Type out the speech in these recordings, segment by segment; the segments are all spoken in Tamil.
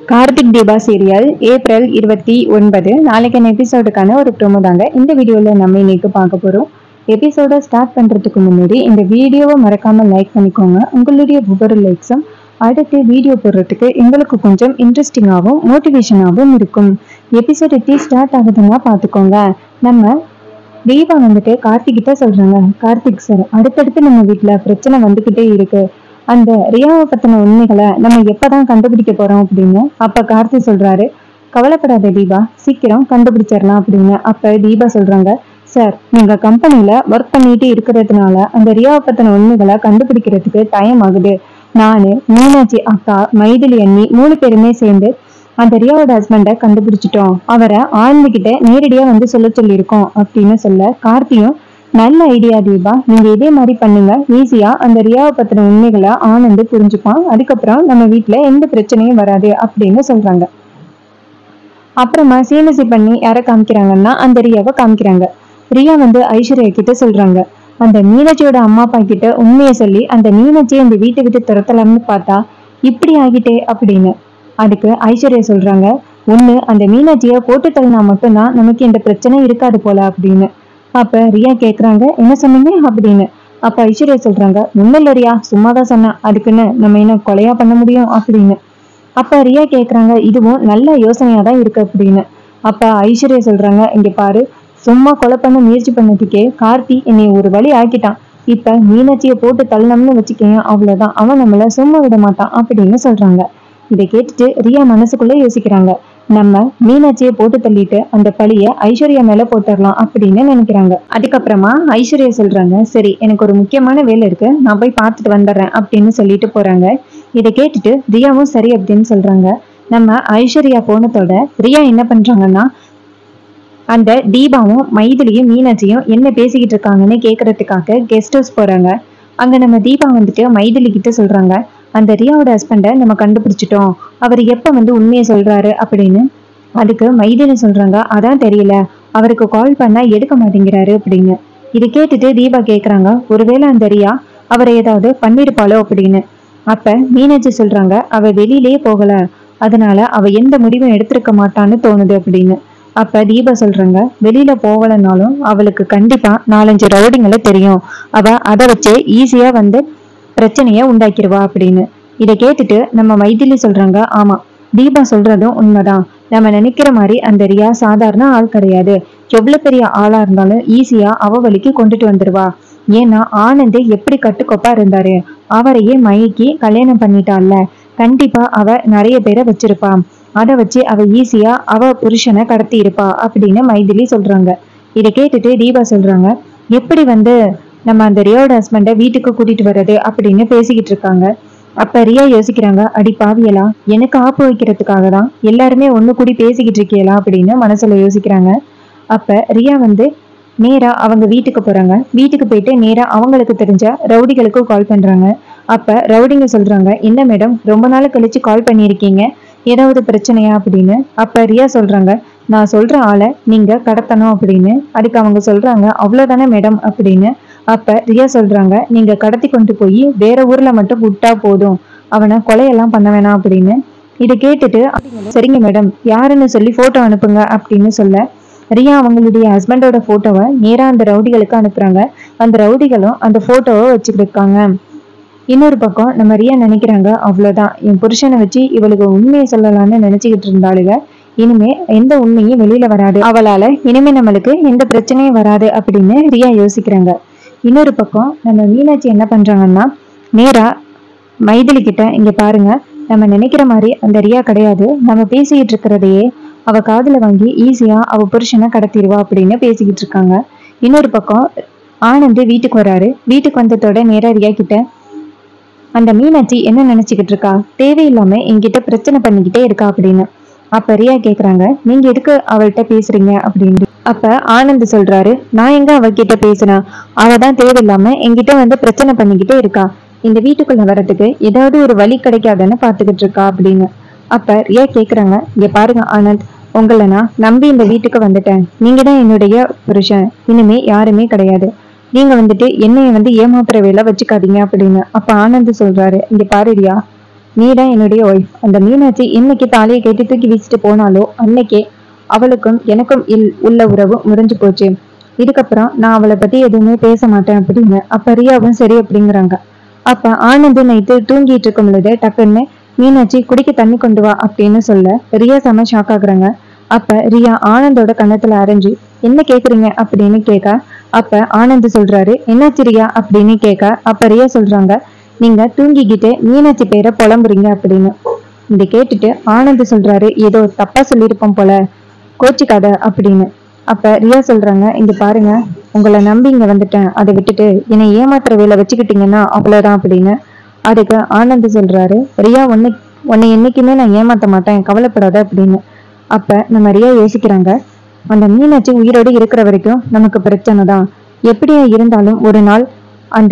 கார்த்திக் தீபா சீரியல் ஏப்ரல் இருபத்தி ஒன்பது நாளைக்கான எபிசோடுக்கான ஒரு ப்ரோமோ தாங்க இந்த வீடியோவில் நம்ம இன்னைக்கு பார்க்க போகிறோம் எபிசோட ஸ்டார்ட் பண்ணுறதுக்கு முன்னாடி இந்த வீடியோவை மறக்காமல் லைக் பண்ணிக்கோங்க உங்களுடைய ஒவ்வொரு லைக்ஸும் அடுத்து வீடியோ போடுறதுக்கு எங்களுக்கு கொஞ்சம் இன்ட்ரெஸ்டிங்காகவும் மோட்டிவேஷனாகவும் இருக்கும் எபிசோட் எப்படி ஸ்டார்ட் ஆகுதுன்னா பார்த்துக்கோங்க நம்ம தீபா வந்துட்டு கார்த்திக் கிட்ட சொல்றாங்க கார்த்திக் சார் அடுத்தடுத்து நம்ம வீட்ல பிரச்சனை வந்துகிட்டே இருக்கு அந்த ரியாவை பத்தின உண்மைகளை நம்ம எப்பதான் கண்டுபிடிக்க போறோம் அப்படின்னு அப்ப கார்த்திக் சொல்றாரு கவலைப்படாத தீபா சீக்கிரம் கண்டுபிடிச்சிடலாம் அப்படின்னு அப்ப தீபா சொல்றாங்க சார் நீங்க கம்பெனில ஒர்க் பண்ணிட்டு இருக்கிறதுனால அந்த ரியாவை பத்தின உண்மைகளை கண்டுபிடிக்கிறதுக்கு டைம் ஆகுது நானு மீனாட்சி அக்கா மைதிலி அண்ணி மூணு பேருமே சேர்ந்து அந்த ரியாவோட ஹஸ்பண்டை கண்டுபிடிச்சிட்டோம் அவரை ஆனந்த் கிட்ட நேரடியா வந்து சொல்ல சொல்லியிருக்கோம் அப்படின்னு சொல்ல கார்த்தியும் நல்ல ஐடியா தீபா நீங்க இதே மாதிரி பண்ணுங்க ஈஸியா அந்த ரியாவை பத்தின உண்மைகளை ஆனந்த் புரிஞ்சுப்பான் அதுக்கப்புறம் நம்ம வீட்ல எந்த பிரச்சனையும் வராது அப்படின்னு சொல்றாங்க அப்புறமா சீனசி பண்ணி யாரை காமிக்கிறாங்கன்னா அந்த ரியாவை காமிக்கிறாங்க ரியா வந்து ஐஸ்வர்யா கிட்ட சொல்றாங்க அந்த மீனாட்சியோட அம்மா அப்பா கிட்ட உண்மையை சொல்லி அந்த மீனாட்சியை இந்த வீட்டை விட்டு துரத்தலாம்னு பார்த்தா இப்படி ஆகிட்டே அப்படின்னு அதுக்கு ஐஸ்வர்யா சொல்றாங்க ஒண்ணு அந்த மீனாட்சியை போட்டு தள்ளினா மட்டும்தான் நமக்கு இந்த பிரச்சனை இருக்காது போல அப்படின்னு அப்ப ரியா கேக்குறாங்க என்ன சொன்னீங்க அப்படின்னு அப்ப ஐஸ்வர்யா சொல்றாங்க ஒண்ணும் இல்ல ரியா சும்மாதான் சொன்னேன் அதுக்குன்னு நம்ம என்ன கொலையா பண்ண முடியும் அப்படின்னு அப்ப ரியா கேக்குறாங்க இதுவும் நல்ல யோசனையா தான் இருக்கு அப்படின்னு அப்ப ஐஸ்வர்யா சொல்றாங்க இங்க பாரு சும்மா கொலை பண்ண முயற்சி பண்ணதுக்கே கார்த்தி என்னை ஒரு வழி ஆக்கிட்டான் இப்ப மீனாட்சியை போட்டு தள்ளணும்னு வச்சுக்கேன் அவ்வளவுதான் அவன் நம்மள சும்மா விட மாட்டான் அப்படின்னு சொல்றாங்க இதை கேட்டுட்டு ரியா மனசுக்குள்ள யோசிக்கிறாங்க நம்ம மீனாட்சியை போட்டு தள்ளிட்டு அந்த பழிய ஐஸ்வர்யா மேல போட்டுடலாம் அப்படின்னு நினைக்கிறாங்க அதுக்கப்புறமா ஐஸ்வர்யா சொல்றாங்க சரி எனக்கு ஒரு முக்கியமான வேலை இருக்கு நான் போய் பார்த்துட்டு வந்துடுறேன் அப்படின்னு சொல்லிட்டு போறாங்க இதை கேட்டுட்டு ரியாவும் சரி அப்படின்னு சொல்றாங்க நம்ம ஐஸ்வர்யா போனதோட ரியா என்ன பண்றாங்கன்னா அந்த தீபாவும் மைதிலியும் மீனாட்சியும் என்ன பேசிக்கிட்டு இருக்காங்கன்னு கேட்கறதுக்காக கெஸ்ட் ஹவுஸ் போறாங்க அங்க நம்ம தீபா வந்துட்டு மைதிலி கிட்ட சொல்றாங்க அந்த ரியாவோட ஹஸ்பண்டை நம்ம கண்டுபிடிச்சிட்டோம் அவர் எப்ப வந்து உண்மையை சொல்றாரு அப்படின்னு அதுக்கு மைதிலி சொல்றாங்க அதான் தெரியல அவருக்கு கால் பண்ணா எடுக்க மாட்டேங்கிறாரு அப்படின்னு இதை கேட்டுட்டு தீபா கேக்குறாங்க ஒருவேளை அந்த ரியா அவரை ஏதாவது பண்ணிருப்பாளோ அப்படின்னு அப்ப மீனாட்சி சொல்றாங்க அவ வெளியிலேயே போகல அதனால அவ எந்த முடிவும் எடுத்திருக்க மாட்டான்னு தோணுது அப்படின்னு அப்ப தீபா சொல்றாங்க வெளியில போகலனாலும் அவளுக்கு கண்டிப்பா நாலஞ்சு ரவுடிங்களை தெரியும் அவ அதை வச்சே ஈஸியா வந்து பிரச்சனைய உண்டாக்கிடுவா அப்படின்னு இதை கேட்டுட்டு நம்ம மைதிலி சொல்றாங்க ஆமா தீபா சொல்றதும் உண்மைதான் நம்ம நினைக்கிற மாதிரி அந்த ரியா சாதாரண ஆள் கிடையாது எவ்வளவு பெரிய ஆளா இருந்தாலும் ஈஸியா அவ வழிக்கு கொண்டுட்டு வந்துருவா ஏன்னா ஆனந்த் எப்படி கட்டுக்கோப்பா இருந்தாரு அவரையே மயக்கி கல்யாணம் பண்ணிட்டாள்ல கண்டிப்பா அவ நிறைய பேரை வச்சிருப்பா அதை வச்சு அவ ஈஸியா அவ புருஷனை கடத்தி இருப்பா அப்படின்னு மைதிலி சொல்றாங்க இதை கேட்டுட்டு தீபா சொல்றாங்க எப்படி வந்து நம்ம அந்த ரியோட ஹஸ்பண்டை வீட்டுக்கு கூட்டிட்டு வர்றது அப்படின்னு பேசிக்கிட்டு இருக்காங்க அப்ப ரியா யோசிக்கிறாங்க அடி பாவியலா எனக்கு ஆப்பு வைக்கிறதுக்காக தான் எல்லாருமே ஒண்ணு கூடி பேசிக்கிட்டு இருக்கீங்களா அப்படின்னு மனசுல யோசிக்கிறாங்க அப்ப ரியா வந்து நேரா அவங்க வீட்டுக்கு போறாங்க வீட்டுக்கு போயிட்டு நேரா அவங்களுக்கு தெரிஞ்ச ரவுடிகளுக்கு கால் பண்றாங்க அப்ப ரவுடிங்க சொல்றாங்க என்ன மேடம் ரொம்ப நாள் கழிச்சு கால் பண்ணியிருக்கீங்க ஏதாவது பிரச்சனையா அப்படின்னு அப்ப ரியா சொல்றாங்க நான் சொல்ற ஆளை நீங்க கடத்தணும் அப்படின்னு அதுக்கு அவங்க சொல்றாங்க அவ்வளவுதானே மேடம் அப்படின்னு அப்ப ரியா சொல்றாங்க நீங்க கடத்தி கொண்டு போய் வேற ஊர்ல மட்டும் விட்டா போதும் அவனை கொலையெல்லாம் பண்ண வேணாம் அப்படின்னு இதை கேட்டுட்டு சரிங்க மேடம் யாருன்னு சொல்லி போட்டோ அனுப்புங்க அப்படின்னு சொல்ல ரியா அவங்களுடைய ஹஸ்பண்டோட போட்டோவை நேரா அந்த ரவுடிகளுக்கு அனுப்புறாங்க அந்த ரவுடிகளும் அந்த போட்டோவை வச்சுக்கிட்டு இருக்காங்க இன்னொரு பக்கம் நம்ம ரியா நினைக்கிறாங்க அவ்வளவுதான் என் புருஷனை வச்சு இவளுக்கு உண்மையை சொல்லலாம்னு நினைச்சுக்கிட்டு இருந்தாளுங்க இனிமே எந்த உண்மையும் வெளியில வராது அவளால இனிமே நம்மளுக்கு எந்த பிரச்சனையும் வராது அப்படின்னு ரியா யோசிக்கிறாங்க இன்னொரு பக்கம் நம்ம மீனாட்சி என்ன பண்றாங்கன்னா நேரா மைதிலி கிட்ட இங்க பாருங்க நம்ம நினைக்கிற மாதிரி அந்த ரியா கிடையாது நம்ம பேசிக்கிட்டு இருக்கிறதையே அவ காதுல வாங்கி ஈஸியா அவ புருஷனை கடத்திடுவா அப்படின்னு பேசிக்கிட்டு இருக்காங்க இன்னொரு பக்கம் ஆனந்த் வீட்டுக்கு வராரு வீட்டுக்கு வந்ததோட நேரா ரியா கிட்ட அந்த மீனாட்சி என்ன நினைச்சுக்கிட்டு இருக்கா தேவையில்லாம என்கிட்ட பிரச்சனை பண்ணிக்கிட்டே இருக்கா அப்படின்னு அப்ப ரியா கேக்குறாங்க நீங்க எதுக்கு அவள்கிட்ட பேசுறீங்க அப்படின்னு அப்ப ஆனந்த் சொல்றாரு நான் எங்க அவகிட்ட பேசுறேன் அவ தான் தேவையில்லாம என்கிட்ட வந்து பிரச்சனை பண்ணிக்கிட்டே இருக்கா இந்த வீட்டுக்குள்ள வர்றதுக்கு ஏதாவது ஒரு வழி கிடைக்காதுன்னு பாத்துக்கிட்டு இருக்கா அப்படின்னு அப்ப ரியா கேக்குறாங்க இங்க பாருங்க ஆனந்த் உங்களை நான் நம்பி இந்த வீட்டுக்கு வந்துட்டேன் நீங்க தான் என்னுடைய புருஷன் இனிமே யாருமே கிடையாது நீங்க வந்துட்டு என்னைய வந்து ஏமாத்துற வேலை வச்சுக்காதீங்க அப்படின்னு அப்ப ஆனந்த் சொல்றாரு இங்க பாரு ரியா நீ தான் என்னுடைய ஒய்ஃப் அந்த மீனாட்சி இன்னைக்கு தாலியை கட்டி தூக்கி வீசிட்டு போனாலோ அன்னைக்கே அவளுக்கும் எனக்கும் இல் உள்ள உறவு முறிஞ்சு போச்சு இதுக்கப்புறம் நான் அவளை பத்தி எதுவுமே பேச மாட்டேன் அப்படின்னு அப்ப ரியாவும் சரி அப்படிங்கிறாங்க அப்ப ஆனந்த் நைட்டு தூங்கிட்டு இருக்கும் பொழுது டக்குன்னு மீனாட்சி குடிக்க தண்ணி கொண்டு வா அப்படின்னு சொல்ல ரியா செம ஷாக் ஆகுறாங்க அப்ப ரியா ஆனந்தோட கன்னத்துல அரைஞ்சு என்ன கேக்குறீங்க அப்படின்னு கேட்க அப்ப ஆனந்த் சொல்றாரு என்னாச்சு ரியா அப்படின்னு கேட்க அப்ப ரியா சொல்றாங்க நீங்க தூங்கிக்கிட்டு மீனாட்சி பேரை புலம்புறீங்க அப்படின்னு இதை கேட்டுட்டு ஆனந்த் சொல்றாரு ஏதோ தப்பா சொல்லியிருப்போம் போல கோச்சிக்காத அப்படின்னு அப்ப ரியா சொல்றாங்க இங்க பாருங்க உங்களை நம்பி இங்க வந்துட்டேன் அதை விட்டுட்டு என்னை ஏமாத்துற வேலை வச்சுக்கிட்டீங்கன்னா அவ்வளவுதான் அப்படின்னு அதுக்கு ஆனந்த் சொல்றாரு ரியா உன்னை உன்னை என்னைக்குமே நான் ஏமாத்த மாட்டேன் கவலைப்படாத அப்படின்னு அப்ப நம்ம ரியா யோசிக்கிறாங்க அந்த மீனாட்சி உயிரோடு இருக்கிற வரைக்கும் நமக்கு பிரச்சனை தான் எப்படியா இருந்தாலும் ஒரு நாள் அந்த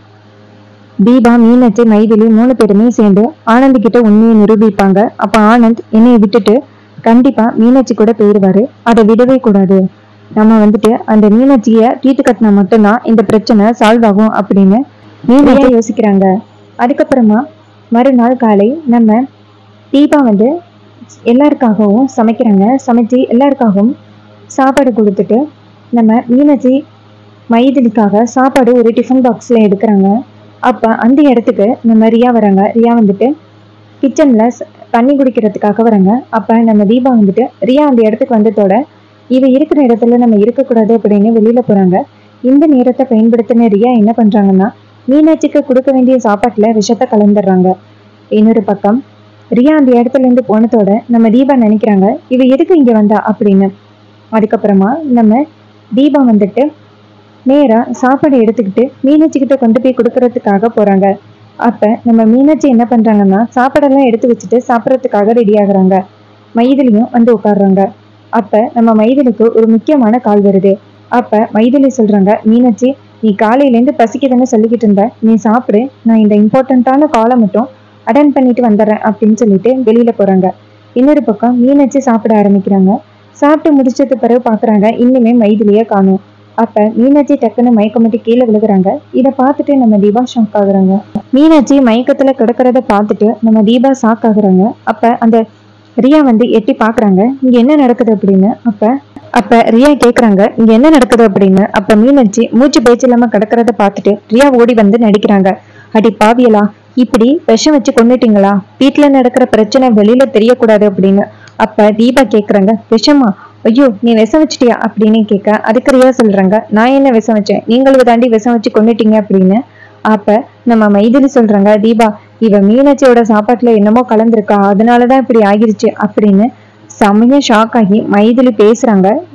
தீபா மீனாட்சி மைதிலி மூணு பேருமே சேர்ந்து ஆனந்த் கிட்ட உண்மையை நிரூபிப்பாங்க அப்ப ஆனந்த் என்னைய விட்டுட்டு கண்டிப்பா மீனாட்சி கூட போயிடுவாரு அதை விடவே கூடாது நம்ம வந்துட்டு அந்த மீனாட்சிய தீர்த்து கட்டினா மட்டும்தான் இந்த பிரச்சனை சால்வ் ஆகும் அப்படின்னு மீனாட்சி யோசிக்கிறாங்க அதுக்கப்புறமா மறுநாள் காலை நம்ம தீபா வந்து எல்லாருக்காகவும் சமைக்கிறாங்க சமைச்சு எல்லாருக்காகவும் சாப்பாடு கொடுத்துட்டு நம்ம மீனாட்சி மைதிலிக்காக சாப்பாடு ஒரு டிஃபன் பாக்ஸில் எடுக்கிறாங்க அப்போ அந்த இடத்துக்கு நம்ம ரியா வராங்க ரியா வந்துட்டு கிச்சனில் தண்ணி குடிக்கிறதுக்காக வராங்க அப்போ நம்ம தீபா வந்துட்டு ரியா அந்த இடத்துக்கு வந்ததோட இவ இருக்கிற இடத்துல நம்ம இருக்கக்கூடாது அப்படின்னு வெளியில் போகிறாங்க இந்த நேரத்தை பயன்படுத்தின ரியா என்ன பண்ணுறாங்கன்னா மீனாட்சிக்கு கொடுக்க வேண்டிய சாப்பாட்டில் விஷத்தை கலந்துடுறாங்க இன்னொரு பக்கம் ரியா அந்த இடத்துல இருந்து போனதோட நம்ம தீபா நினைக்கிறாங்க இவ எதுக்கு இங்கே வந்தா அப்படின்னு அதுக்கப்புறமா நம்ம தீபா வந்துட்டு நேரா சாப்பாடு எடுத்துக்கிட்டு மீனாட்சி கிட்ட கொண்டு போய் கொடுக்கறதுக்காக போறாங்க அப்ப நம்ம மீனாட்சி என்ன பண்றாங்கன்னா சாப்பாடெல்லாம் எடுத்து வச்சுட்டு சாப்பிட்றதுக்காக ரெடி ஆகுறாங்க மைதிலியும் வந்து உட்காடுறாங்க அப்ப நம்ம மைதிலுக்கு ஒரு முக்கியமான கால் வருது அப்ப மைதிலி சொல்றாங்க மீனாட்சி நீ காலையிலேருந்து பசிக்குதுன்னு சொல்லிக்கிட்டு இருந்த நீ சாப்பிடு நான் இந்த இம்பார்ட்டண்ட்டான காலை மட்டும் அட்டன் பண்ணிட்டு வந்துடுறேன் அப்படின்னு சொல்லிட்டு வெளியில போறாங்க இன்னொரு பக்கம் மீனாட்சி சாப்பிட ஆரம்பிக்கிறாங்க சாப்பிட்டு முடிச்சது பிறகு பாக்குறாங்க இன்னுமே மைதிலியே காணும் அப்ப மீனாட்சி டக்குன்னு மயக்கமிட்டு கீழே விழுகுறாங்க இதை பார்த்துட்டு நம்ம தீபா ஷாக் ஆகுறாங்க மீனாட்சி மயக்கத்துல கிடக்கிறத பார்த்துட்டு நம்ம தீபா ஷாக் ஆகுறாங்க அப்ப அந்த ரியா வந்து எட்டி பாக்குறாங்க இங்க என்ன நடக்குது அப்படின்னு அப்ப அப்ப ரியா கேக்குறாங்க இங்க என்ன நடக்குது அப்படின்னு அப்ப மீனாட்சி மூச்சு பேச்சு இல்லாம கிடக்கிறத பார்த்துட்டு ரியா ஓடி வந்து நடிக்கிறாங்க அடி பாவியலா இப்படி விஷம் வச்சு கொண்டுட்டீங்களா வீட்டுல நடக்கிற பிரச்சனை வெளியில தெரியக்கூடாது அப்படின்னு அப்ப தீபா கேக்குறாங்க விஷமா ஐயோ நீ விஷம் வச்சிட்டியா அப்படின்னு கேட்க அதுக்கு ரியா சொல்றாங்க நான் என்ன விஷம் வச்சேன் நீங்களும் தாண்டி விஷம் வச்சு கொண்டுட்டீங்க அப்படின்னு அப்ப நம்ம மைதிலி சொல்றாங்க தீபா இவ மீனாட்சியோட சாப்பாட்டுல என்னமோ கலந்துருக்கா அதனாலதான் இப்படி ஆகிருச்சு அப்படின்னு செமையா ஷாக் ஆகி மைதிலி பேசுறாங்க